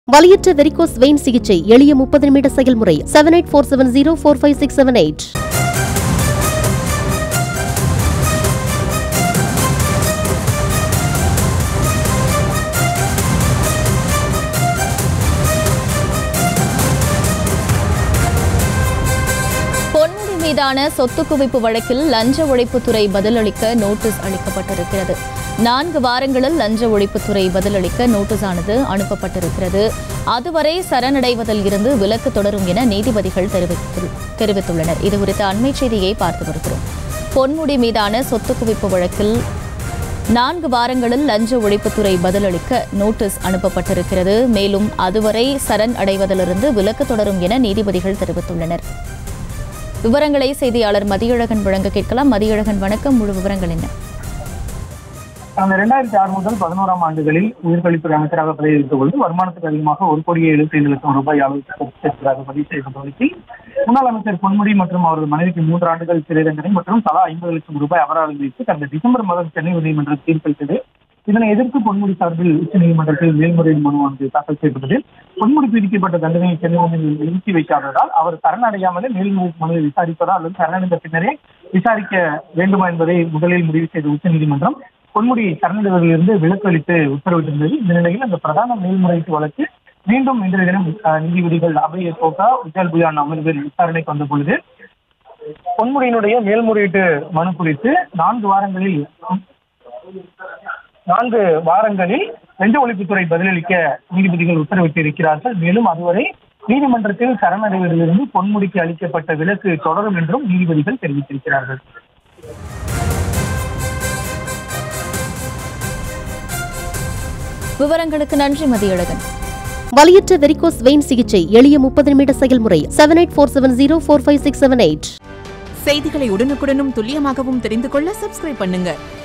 வலியற்ற varicose vein சிகிச்சை எளிய முப்பது நிமிட செயல்முறை seven eight four seven zero four five six seven eight Ponmudi மீதான சொத்து குவிப்பு வழக்கில் லஞ்ச ஒழிப்புத்துறை பதிலளிக்க நோட்டீஸ் அளிக்கப்பட்டிருக்கிறது நான்கு வாரங்களில் லஞ்ச ஒழிப்புத்துறை பதிலளிக்க நோட்டீஸானது அனுப்பப்பட்டிருக்கிறது அதுவரை சரணடைவதில் இருந்து விலக்கு தொடரும் என நீதிபதிகள் தெரிவித்து- தெரிவித்துள்ளனர் இதுகுறித்த அண்மை செய்தியை பார்த்து வருகிறோம் பொன்முடி மீதான சொத்து குவிப்பு வழக்கில் நான்கு வாரங்களில் லஞ்ச ஒழிப்புத்துறை பதிலளிக்க நோட்டீஸ் அனுப்பப்பட்டிருக்கிறது மேலும் அதுவரை சரண் அடைவதிலிருந்து விலக்கு தொடரும் என நீதிபதிகள் தெரிவித்துள்ளனர் விவரங்களை செய்தியாளர் மதியழகன் வழங்க கேட்கலாம் மதியழகன் வணக்கம் முழு விவரங்கள் என்ன கடந்த இரண்டாயிரத்தி ஆறு முதல் பதினோராம் ஆண்டுகளில் உயிர்கழிப்புறை அமைச்சராக பதவியேற்ற பொழுது வருமானத்துக்கு அதிகமாக ஒரு கோடியே எழுபத்தி ஐந்து லட்சம் ரூபாய் அளவுக்கு சேர்த்ததாக பதிவு செய்யப்பட்ட வழக்கில் முன்னாள் அமைச்சர் பொன்முடி மற்றும் அவரது மனைவிக்கு மூன்று ஆண்டுகள் சிறை தண்டனை மற்றும் தலா ஐம்பது லட்சம் ரூபாய் அபராதம் விதித்து கடந்த டிசம்பர் மாதம் சென்னை உயர்நீதிமன்றம் தீர்ப்பளித்தது இதனை எதிர்த்து பொன்முடி சார்பில் உச்சநீதிமன்றத்தில் மேல்முறையீடு மனுவானது தாக்கல் செய்யப்பட்டது பொன்முடி விதிக்கப்பட்ட தண்டனையை சென்னை உயர்நீதிமன்றம் நிறுத்தி வைக்காததால் அவர் சரணடையாமலே மேல்முறையீட்டு மனுவை விசாரிப்பதா அல்லது சரணடைந்த பின்னரே விசாரிக்க வேண்டுமா என்பதை முதலில் முடிவு செய்த உச்சநீதிமன்றம் பொன்முடி சரணடைவதிலிருந்து விலக்கு அளித்து உத்தரவிட்டிருந்தது இந்த நிலையில் அந்த பிரதான மேல்முறையீட்டு வழக்கு மீண்டும் இன்றைய தினம் அஹ், நீதிபதிகள் அபய கோகா விஜால் புயான் அமர்வில் விசாரணைக்கு வந்த பொழுது பொன்முடியினுடைய மேல்முறையீட்டு மனு குறித்து நான்கு வாரங்களில் நான்கு வாரங்களில் லஞ்ச ஒழிப்புத்துறை பதிலளிக்க நீதிபதிகள் உத்தரவிட்டிருக்கிறார்கள் மேலும் அதுவரை நீதிமன்றத்தில் சரணடைவதிலிருந்து பொன்முடிக்கு அளிக்கப்பட்ட விலக்கு தொடரும் என்றும் நீதிபதிகள் தெரிவித்திருக்கிறார்கள் விவரங்களுக்கு நன்றி மதியழகன் வலியற்ற வெரிகோஸ் வெயின் சிகிச்சை எளிய முப்பது நிமிட செயல்முறை seven eight four seven zero four five six seven eight செய்திகளை உடனுக்குடனும் துல்லியமாகவும் தெரிந்து கொள்ள சப்ஸ்கிரைப் பண்ணுங்க